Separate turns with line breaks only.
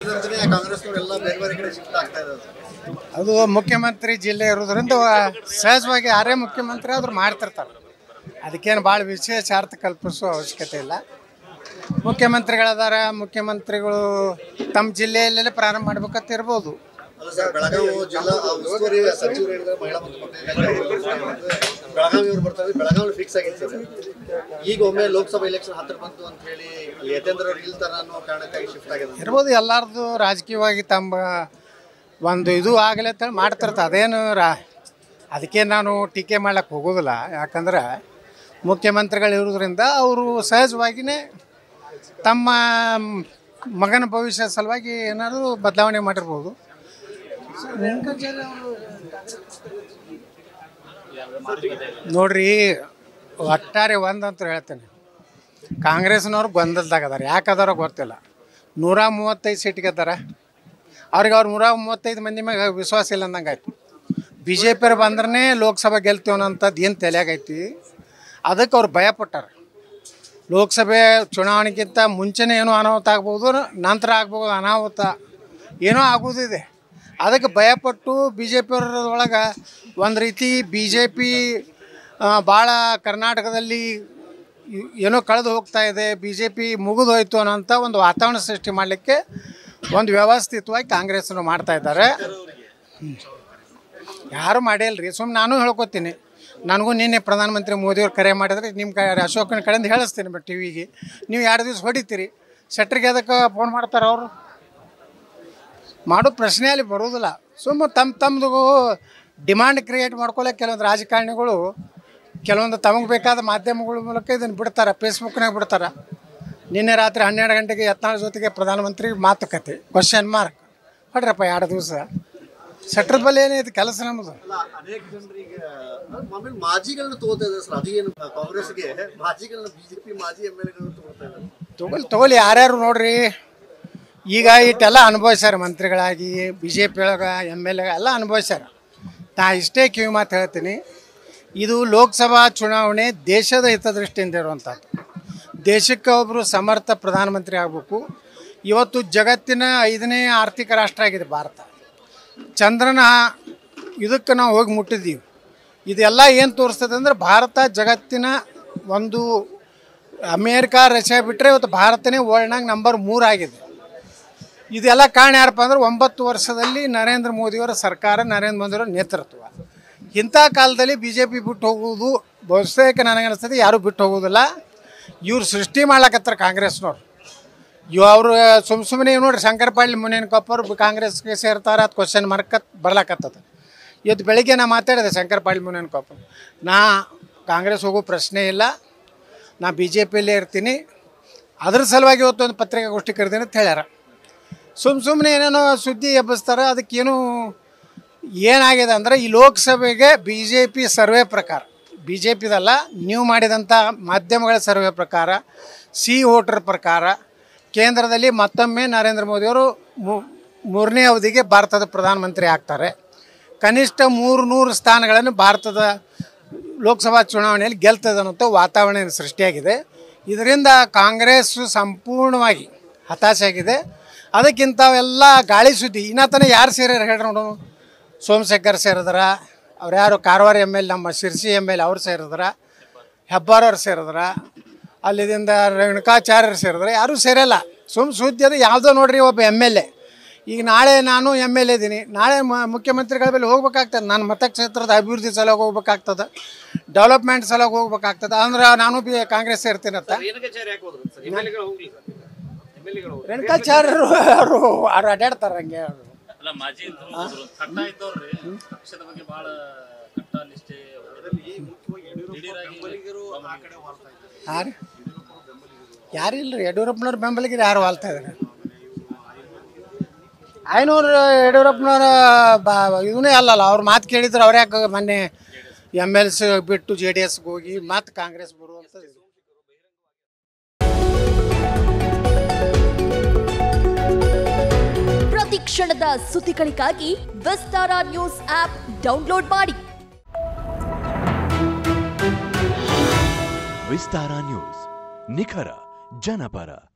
ಅಂತಾನೆ ಕಾಂಗ್ರೆಸ್ನವ್ರು ಎಲ್ಲ ಬೇರೆ ಬೇರೆ ಕಡೆ ಶಿಫ್ಟ್ ಆಗ್ತಾ ಇದ್ದಾರೆ
ಅದು ಮುಖ್ಯಮಂತ್ರಿ ಜಿಲ್ಲೆ ಇರೋದ್ರಿಂದ ಸಹಜವಾಗಿ ಯಾರೇ ಮುಖ್ಯಮಂತ್ರಿ ಆದ್ರೂ ಮಾಡ್ತಿರ್ತಾರೆ ಅದಕ್ಕೇನು ಭಾಳ ವಿಶೇಷ ಅರ್ಥ ಕಲ್ಪಿಸೋ ಅವಶ್ಯಕತೆ ಇಲ್ಲ ಮುಖ್ಯಮಂತ್ರಿಗಳದಾರ ಮುಖ್ಯಮಂತ್ರಿಗಳು ತಮ್ಮ ಜಿಲ್ಲೆಯಲ್ಲೇ ಪ್ರಾರಂಭ ಮಾಡ್ಬೇಕಂತ ಇರ್ಬೋದು
ಅಲ್ಲ ಸರ್ ಬೆಳಗಾವಿ ಜಿಲ್ಲಾ ಉಸ್ತುವಾರಿ ಸಚಿವರು ಹೇಳಿದ್ರೆ ಮಹಿಳಾ ಮತ್ತು ಮಕ್ಕಳ ಕಲ್ಯಾಣ ಬೆಳಗಾವಿ ಅವ್ರು ಬರ್ತಾರೆ ಬೆಳಗಾವಿ ಫಿಕ್ಸ್ ಆಗಿತ್ತು ಸರ್ ಈಗ ಒಮ್ಮೆ ಲೋಕಸಭಾ ಎಲೆಕ್ಷನ್ ಹತ್ರ ಬಂತು ಅಂತ ಹೇಳಿ ಅಲ್ಲಿ ಯತೇಂದ್ರ ಅವ್ರು ಇಲ್ತಾರ ಅನ್ನೋ ಕಾರಣಕ್ಕಾಗಿ ಶಿಫ್ಟ್ ಆಗಿದೆ
ಇರ್ಬೋದು ಎಲ್ಲರದು ರಾಜಕೀಯವಾಗಿ ತಮ್ಮ ಒಂದು ಇದು ಆಗಲಿ ಅಂತೇಳಿ ಮಾಡ್ತಿರ್ತಾರೆ ಅದೇನು ರಾ ಅದಕ್ಕೆ ನಾನು ಟೀಕೆ ಮಾಡ್ಲಿಕ್ಕೆ ಹೋಗೋದಿಲ್ಲ ಯಾಕಂದ್ರೆ ಮುಖ್ಯಮಂತ್ರಿಗಳು ಇರೋದ್ರಿಂದ ಅವರು ಸಹಜವಾಗಿಯೇ ತಮ್ಮ ಮಗನ ಭವಿಷ್ಯ ಸಲುವಾಗಿ ಏನಾದರೂ ಬದಲಾವಣೆ ಮಾಡಿರ್ಬೋದು ನೋಡ್ರಿ ಒಟ್ಟಾರೆ ಒಂದಂತ ಹೇಳ್ತೇನೆ ಕಾಂಗ್ರೆಸ್ನವ್ರು ಗೊಂದಲದಾಗ ಅದಾರ ಯಾಕೆ ಅದಾರೋ ಗೊತ್ತಿಲ್ಲ ನೂರ ಮೂವತ್ತೈದು ಸೀಟ್ ಗೆದ್ದಾರ ಅವ್ರಿಗೆ ಅವ್ರು ನೂರ ಮೂವತ್ತೈದು ಮಂದಿ ಮ್ಯಾಗ ವಿಶ್ವಾಸ ಇಲ್ಲ ಅಂದಂಗೆ ಆಯ್ತು ಬಿ ಜೆ ಪಿಯವ್ರು ಬಂದ್ರೆ ಲೋಕಸಭೆ ಗೆಲ್ತೀವಿ ಅನ್ನೋಂಥದ್ದು ಏನು ತಲೆಯಾಗೈತಿ ಅದಕ್ಕೆ ಅವ್ರು ಭಯಪಟ್ಟಾರ ಲೋಕಸಭೆ ಚುನಾವಣೆಗಿಂತ ಮುಂಚೆನೇ ಏನೋ ಅನಾಹುತ ಆಗ್ಬೋದು ನಂತರ ಆಗ್ಬೋದು ಅನಾಹುತ ಏನೋ ಆಗೋದಿದೆ ಅದಕ್ಕೆ ಭಯಪಟ್ಟು ಬಿ ಜೆ ಪಿಯವ್ರೊಳಗೆ ಒಂದು ರೀತಿ ಬಿ ಜೆ ಪಿ ಭಾಳ ಕರ್ನಾಟಕದಲ್ಲಿ ಇ- ಏನೋ ಕಳೆದು ಹೋಗ್ತಾ ಇದೆ ಬಿ ಜೆ ಪಿ ಮುಗಿದು ಹೋಯ್ತು ಅನ್ನೋಂಥ ಒಂದು ವಾತಾವರಣ ಸೃಷ್ಟಿ ಮಾಡಲಿಕ್ಕೆ ಒಂದು ವ್ಯವಸ್ಥಿತವಾಗಿ ಕಾಂಗ್ರೆಸ್ನು ಮಾಡ್ತಾ ಇದ್ದಾರೆ ಹ್ಮ್. ಯಾರು ಮಾಡಿಲ್ಲ ರೀ ಸುಮ್ಮನೆ ನಾನು ಹೇಳ್ಕೊತೀನಿ ನನಗೂ ನಿನ್ನೆ ಪ್ರಧಾನಮಂತ್ರಿ ಮೋದಿಯವ್ರು ಕರೆ ಮಾಡಿದ್ರೆ ನಿಮ್ಮ ಕ ಅಶೋಕನ ಕಡೆಯಿಂದ ಹೇಳಿಸ್ತೀನಿ ಬಟ್ ಟಿ ವಿಗೆ ನೀವು ಎರಡು ದಿವಸ ಹೊಡಿತೀರಿ ಶೆಟ್ರಿಗೆ ಅದಕ್ಕೆ ಫೋನ್ ಮಾಡ್ತಾರೆ ಅವರು ಮಾಡೋ ಪ್ರಶ್ನೆ ಅಲ್ಲಿ ಬರೋದಿಲ್ಲ ಸುಮ್ಮ ತಮ್ಮ ತಮ್ಮದು ಡಿಮಾಂಡ್ ಕ್ರಿಯೇಟ್ ಮಾಡ್ಕೊಳ್ಳೋಕೆ ಕೆಲವೊಂದು ರಾಜಕಾರಣಿಗಳು ಕೆಲವೊಂದು ತಮಗೆ ಬೇಕಾದ ಮಾಧ್ಯಮಗಳ ಮೂಲಕ ಇದನ್ನು ಬಿಡ್ತಾರೆ ಫೇಸ್ಬುಕ್ನಾಗ ಬಿಡ್ತಾರೆ ನಿನ್ನೆ ರಾತ್ರಿ ಹನ್ನೆರಡು ಗಂಟೆಗೆ ಯತ್ನಾಳ್ ಜೊತೆಗೆ ಪ್ರಧಾನಮಂತ್ರಿ ಮಾತುಕತೆ ಕ್ವಶನ್ ಮಾರ್ಕ್ ಹೊಡ್ರಪ್ಪ ಎರಡು ದಿವಸ ಸೆಟ್ರ ಬಲ್ಲಿ ಏನೈತಿ ಕೆಲಸ ನಮ್ಮದು
ಅಲ್ಲ ಅನೇಕ ಜನರಿಗೆ ಆಮೇಲೆ ಮಾಜಿಗಳನ್ನ ತಗೋತಾ ಇದ್ದಾರೆ ಸರ್ ಅದೇನು ಕಾಂಗ್ರೆಸ್ಗೆ ಮಾಜಿಗಳನ್ನ ಬಿಜೆಪಿ ಮಾಜಿ ಎಮ್ ಎಲ್ ಎಗಳು ತಗೋತಾ ಇದ್ದಾರೆ
ತಗೊಳ್ಳಿ ತಗೊಳ್ಳಿ ಯಾರ್ಯಾರು ನೋಡ್ರಿ ಈಗ ಇಟ್ಟೆಲ್ಲ ಅನುಭವಿಸ್ಯಾರ ಮಂತ್ರಿಗಳಾಗಿ ಬಿ ಜೆ ಪಿ ಒಳಗೆ ಎಮ್ ಎಲ್ ಎ ಎಲ್ಲ ಅನುಭವಿಸ್ಯಾರ ನಾ ಇಷ್ಟೇ ಕಿವಿ ಮಾತು ಹೇಳ್ತೀನಿ ಇದು ಲೋಕಸಭಾ ಚುನಾವಣೆ ದೇಶದ ಹಿತದೃಷ್ಟಿಯಿಂದ ಇರುವಂಥದ್ದು ದೇಶಕ್ಕೆ ಒಬ್ಬರು ಸಮರ್ಥ ಪ್ರಧಾನಮಂತ್ರಿ ಆಗಬೇಕು ಇವತ್ತು ಜಗತ್ತಿನ ಐದನೇ ಆರ್ಥಿಕ ರಾಷ್ಟ್ರ ಆಗಿದೆ ಭಾರತ ಚಂದ್ರನ ಇದಕ್ಕೆ ನಾವು ಹೋಗಿ ಮುಟ್ಟಿದ್ದೀವಿ ಇದೆಲ್ಲ ಏನು ತೋರಿಸ್ತದೆ ಅಂದರೆ ಭಾರತ ಜಗತ್ತಿನ ಒಂದು ಅಮೇರಿಕಾ ರಷ್ಯಾ ಬಿಟ್ಟರೆ ಇವತ್ತು ಭಾರತನೇ ವರ್ಲ್ಡ್ನಾಗ ನಂಬರ್ ಮೂರು ಆಗಿದೆ ಇದೆಲ್ಲ ಕಾರಣ ಯಾರಪ್ಪ ಅಂದ್ರೆ ಒಂಬತ್ತು ವರ್ಷದಲ್ಲಿ ನರೇಂದ್ರ ಮೋದಿಯವರ ಸರ್ಕಾರ ನರೇಂದ್ರ ಮೋದಿಯವರ ನೇತೃತ್ವ ಇಂಥ ಕಾಲದಲ್ಲಿ ಬಿ ಜೆ ಪಿ ಬಿಟ್ಟು ಹೋಗುವುದು ಬಹುತೇಕ ನನಗನ್ನಿಸ್ತದೆ ಯಾರೂ ಬಿಟ್ಟು ಹೋಗೋದಿಲ್ಲ ಇವ್ರು ಸೃಷ್ಟಿ ಮಾಡ್ಲಕತ್ತಾರ ಕಾಂಗ್ರೆಸ್ನವ್ರು ಇವ್ ಅವರು ಸುಮ್ ಸುಮ್ಮನೆ ನೋಡ್ರಿ ಶಂಕರ್ ಪಾಳ್ಯ ಮುನೇನ್ ಕೊಪ್ಪರು ಕಾಂಗ್ರೆಸ್ಗೆ ಸೇರ್ತಾರೆ ಅದು ಕ್ವಶನ್ ಮಾರ್ಕ್ ಬರ್ಲಾಕತ್ತದ ಇವತ್ತು ಬೆಳಿಗ್ಗೆ ನಾ ಮಾತಾಡಿದೆ ಶಂಕರ್ ಪಾಳ್ಯ ಮುನೇನ್ ಕೊಪ್ಪರು ನಾ ಕಾಂಗ್ರೆಸ್ ಹೋಗೋ ಪ್ರಶ್ನೆ ಇಲ್ಲ ನಾ ಬಿ ಜೆ ಪಿಯಲ್ಲೇ ಇರ್ತೀನಿ ಅದ್ರ ಸಲುವಾಗಿ ಇವತ್ತು ಒಂದು ಪತ್ರಿಕಾಗೋಷ್ಠಿ ಕರೆದೀನಿ ಅಂತ ಹೇಳ್ಯಾರ ಸುಮ್ಮ ಸುಮ್ಮನೆ ಏನೇನೋ ಸುದ್ದಿ ಎಬ್ಬಿಸ್ತಾರೆ ಅದಕ್ಕೇನು ಏನಾಗಿದೆ ಅಂದರೆ ಈ ಲೋಕಸಭೆಗೆ ಬಿ ಜೆ ಪಿ ಸರ್ವೆ ಪ್ರಕಾರ ಬಿ ಜೆ ಪಿದಲ್ಲ ನೀವು ಮಾಡಿದಂಥ ಮಾಧ್ಯಮಗಳ ಸರ್ವೆ ಪ್ರಕಾರ ಸಿ ವೋಟರ್ ಪ್ರಕಾರ ಕೇಂದ್ರದಲ್ಲಿ ಮತ್ತೊಮ್ಮೆ ನರೇಂದ್ರ ಮೋದಿಯವರು ಮೂ- ಮೂರನೇ ಅವಧಿಗೆ ಭಾರತದ ಪ್ರಧಾನಮಂತ್ರಿ ಆಗ್ತಾರೆ ಕನಿಷ್ಠ ಮೂರು ನೂರು ಸ್ಥಾನಗಳನ್ನು ಭಾರತದ ಲೋಕಸಭಾ ಚುನಾವಣೆಯಲ್ಲಿ ಗೆಲ್ತದೆ ಅನ್ನೋಂಥ ವಾತಾವರಣ ಏನು ಸೃಷ್ಟಿಯಾಗಿದೆ ಇದರಿಂದ ಕಾಂಗ್ರೆಸ್ ಸಂಪೂರ್ಣವಾಗಿ ಹತಾಶೆಯಾಗಿದೆ ಅದಕ್ಕಿಂತವೆಲ್ಲ ಗಾಳಿ ಸುದ್ದಿ ಇನ್ನ ತನಕ ಯಾರು ಸೇರ್ಯಾರ ಹೇಳ್ರಿ ನೋಡೋಣ ಸೋಮಶೇಖರ್ ಸೇರಿದಾರ ಅವ್ರು ಯಾರು ಕಾರವಾರ ಎಮ್ ಎಲ್ ನಮ್ಮ ಶಿರ್ಸಿ ಎಮ್ ಎಲ್ ಅವ್ರು ಸೇರಿದಾರ ಹೆಬ್ಬಾರವ್ರು ಸೇರಿದಾರ ಅಲ್ಲಿದಿಂದ ರೇಣುಕಾಚಾರ್ಯರು ಸೇರಿದ್ರೆ ಯಾರೂ ಸೇರಲ್ಲ ಸುಮ್ ಸುದ್ದಿ ಅದು ಯಾವುದೋ ನೋಡ್ರಿ ಒಬ್ಬ ಎಮ್ ಎಲ್ ಎ ಈಗ ನಾಳೆ ನಾನು ಎಮ್ ಎಲ್ ಎ ಇದ್ದೀನಿ ನಾಳೆ ಮ ಮುಖ್ಯಮಂತ್ರಿಗಳ ಮೇಲೆ ಹೋಗ್ಬೇಕಾಗ್ತದೆ ನಾನು ಮತಕ್ಷೇತ್ರದ ಅಭಿವೃದ್ಧಿ ಸಲುವಾಗಿ ಹೋಗ್ಬೇಕಾಗ್ತದೆ ಡೆವಲಪ್ಮೆಂಟ್ ಸಲುವಾಗಿ ಹೋಗ್ಬೇಕಾಗ್ತದೆ ಅಂದ್ರೆ ನಾನು ಬಿ ಕಾಂಗ್ರೆಸ್ ಸೇರ್ತೀನಂತ
ರೇಣುಕಾಚಾರ್ಯ ಯಾಕೆ ಹೋದ್ರು ಸರ್ ಎಮ್ ಎಲ್ ಎಗಳು ಹೋಗ್ಲಿ ಸರ್ ಎಮ್ ಎಲ್ ಎಗಳು
ರೇಣುಕಾಚಾರ್ಯರು ಅವರು ಅವ್ರು ಅಡ್ಡಾಡ್ತಾರೆ ಹಂಗೆ ಅವರು
ಅಲ್ಲ ಮಾಜಿ ಇದ್ರು ಹೋದ್ರು. ಕಟ್ಟ ಇದ್ದವ್ರಿ ಪಕ್ಷದ ಬಗ್ಗೆ ಬಹಳ ಕಟ್ಟ ನಿಷ್ಠೆ
ಯಾರು ಯಾರಿಲ್ಲ ರೀ ಯಡಿಯೂರಪ್ಪನವ್ರ ಬೆಂಬಲಿಗೆ ಯಾರು ವಾಲ್ತಾ ಇದ್ದಾರೆ ಐನೂರು ಯಡಿಯೂರಪ್ಪನವ್ರ ಬಾ ಇವನೇ ಅಲ್ಲಲ್ಲ ಅವ್ರ ಮಾತು ಕೇಳಿದ್ರೆ ಅವ್ರು ಯಾಕೆ ಮೊನ್ನೆ ಎಮ್ ಎಲ್ ಸಿ ಬಿಟ್ಟು ಜೆ ಡಿ ಎಸ್ಗೆ ಹೋಗಿ ಮತ್ತೆ ಕಾಂಗ್ರೆಸ್ ಬರುವಂಥದ್ದು
ಪ್ರತಿ ಕ್ಷಣದ ಸುದ್ದಿಗಳಿಗಾಗಿ ವಿಸ್ತಾರ ನ್ಯೂಸ್ ಆಪ್ ಡೌನ್ಲೋಡ್ ಮಾಡಿ
ವಿಸ್ತಾರ ನ್ಯೂಸ್ ನಿಖರ ಜನಪರ